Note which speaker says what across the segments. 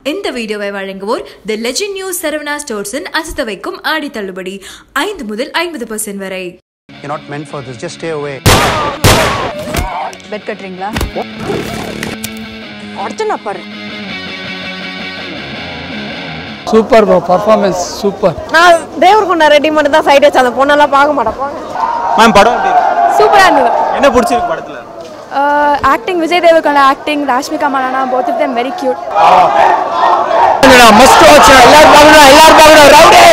Speaker 1: இந்த வீடியோவை வழங்குவோர் தி லெஜெண்ட் நியூஸ் சரவணா ஸ்டோர்ஸின் அசத்த வைக்கும் ஆடி தள்ளுபடி ஐந்து முதல் ஐம்பது பர்சன்ட் வரை
Speaker 2: You're not meant for this. Just stay away.
Speaker 3: Bet கட்டுறீங்களா அர்ச்சனா பாரு
Speaker 4: சூப்பர் ப்ரோ பர்ஃபார்மன்ஸ் சூப்பர்
Speaker 5: நான் தேவர் கொண்டா ரெடி மட்டும் தான் சைட் வச்சு அந்த பொண்ணெல்லாம் பார்க்க மாட்டேன் போங்க
Speaker 6: மேம் படம் எப்படி இருக்கு?
Speaker 7: சூப்பராக இருந்தது
Speaker 6: என்ன பிடிச்சிருக்கு படத்துல
Speaker 7: acting Vijay Devarakonda acting Rashmika Mandanna both of them very cute
Speaker 4: must watch எல்லாரும் பார்க்கணும் எல்லாரும் பார்க்கணும் ரவுடி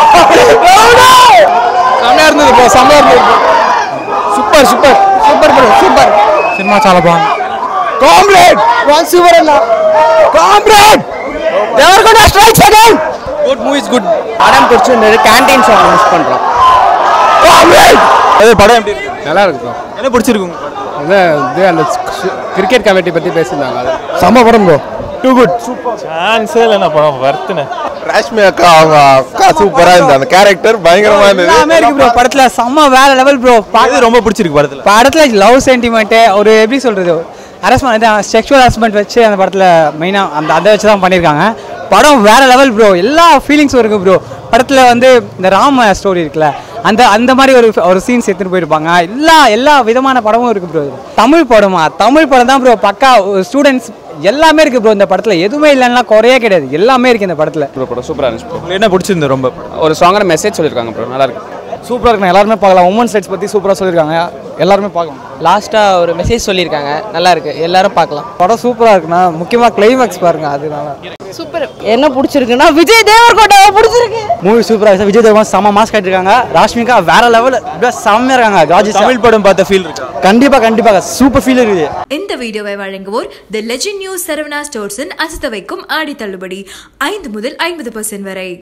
Speaker 4: செம்மையா இருந்தது ப்ரோ செம்மையா இருந்தது super super super bro super cinema చాలా బాగుంది కామ్రేడ్ వన్ సూపర్ అన్న comrade Devarakonda strikes again
Speaker 6: good movies good
Speaker 4: படம் பிடிச்சிருந்தது கேண்டீன் சாங் மிஸ் பண்றோம் காம்ரேட்
Speaker 6: அது படம் எப்படி இருக்கு
Speaker 4: நல்லா இருக்கு ப்ரோ
Speaker 6: என்ன பிடிச்சிருக்கு உங்களுக்கு படம்
Speaker 4: அது இது அந்த கிரிக்கெட் கமிட்டி பத்தி பேசியிருந்தாங்க அது செம்ம படம் ப்ரோ டூ குட்
Speaker 6: சான்ஸே இல்லைண்ணா படம் வர்த்துனே
Speaker 8: ராஷ்மி அக்கா அவங்க அக்கா சூப்பரா இருந்தது அந்த கேரக்டர் பயங்கரமா
Speaker 9: எல்லாமே இருக்கு ப்ரோ படத்துல செம்ம வேற லெவல் ப்ரோ
Speaker 6: இது ரொம்ப பிடிச்சிருக்கு படத்துல
Speaker 9: படத்துல லவ் சென்டிமெண்ட் ஒரு எப்படி சொல்றது ஹரஸ்மெண்ட் செக்ஷுவல் ஹரஸ்மெண்ட் வச்சு அந்த படத்துல மெயினா அந்த அதை வச்சு தான் பண்ணியிருக்காங்க படம் வேற லெவல் ப்ரோ எல்லா ஃபீலிங்ஸும் இருக்கு ப்ரோ படத்துல வந்து இந்த ராம ஸ்டோரி இருக்குல்ல அந்த அந்த மாதிரி ஒரு ஒரு சீன்ஸ் எடுத்துட்டு போயிருப்பாங்க எல்லா எல்லா விதமான படமும் இருக்கு ப்ரோ தமிழ் படமா தமிழ் படம் தான் ப்ரோ பக்கா ஸ்டூடெண்ட்ஸ் எல்லாமே இருக்கு ப்ரோ இந்த படத்துல எதுவுமே இல்லைன்னா குறையே கிடையாது எல்லாமே இருக்கு இந்த படத்துல
Speaker 4: ப்ரோ படம் சூப்பரா இருந்துச்சு ப்ரோ
Speaker 6: உங்களுக்கு என்ன பிடிச்சிருந்து ரொம்ப
Speaker 4: ஒரு ஸ்ட்ராங்கான மெசேஜ் சொல்லியிருக்காங்க ப்ரோ நல்லா இருக்கு
Speaker 9: சூப்பராக இருக்கு எல்லாருமே பார்க்கலாம் உமன்ஸ் ரைட்ஸ் பற்றி சூப்பராக சொல்லியிருக்காங்க எல்லாருமே பார்க்கலாம்
Speaker 10: லாஸ்ட்டாக ஒரு மெசேஜ் சொல்லியிருக்காங்க நல்லா இருக்கு எல்லாரும் பார்க்கலாம்
Speaker 9: படம் சூப்பராக இருக்குண்ணா முக்கியமாக கிளைமேக்ஸ் பாருங்க அது நல்லா
Speaker 5: என்ன பிடிச்சிருக்குன்னா விஜய் தேவர்கோட்டாவை பிடிச்சிருக்கு
Speaker 9: மூவி சூப்பராக இருக்கு விஜய் தேவன் செம்ம மாஸ் காட்டிருக்காங்க ராஷ்மிகா வேற லெவல் செம்மையாக இருக்காங்க ராஜேஷ்
Speaker 6: தமிழ் படம் பார்த்த ஃபீல் இருக்கா
Speaker 9: கண்டிப்பாக கண்டிப்பாக சூப்பர் ஃபீல் இருக்குது
Speaker 1: இந்த வீடியோவை வழங்குவோர் தி லெஜெண்ட் நியூஸ் சரவணா ஸ்டோர்ஸின் அசத்த வைக்கும் ஆடி தள்ளுபடி ஐந்து முதல் ஐம்பது பர்சன்ட் வரை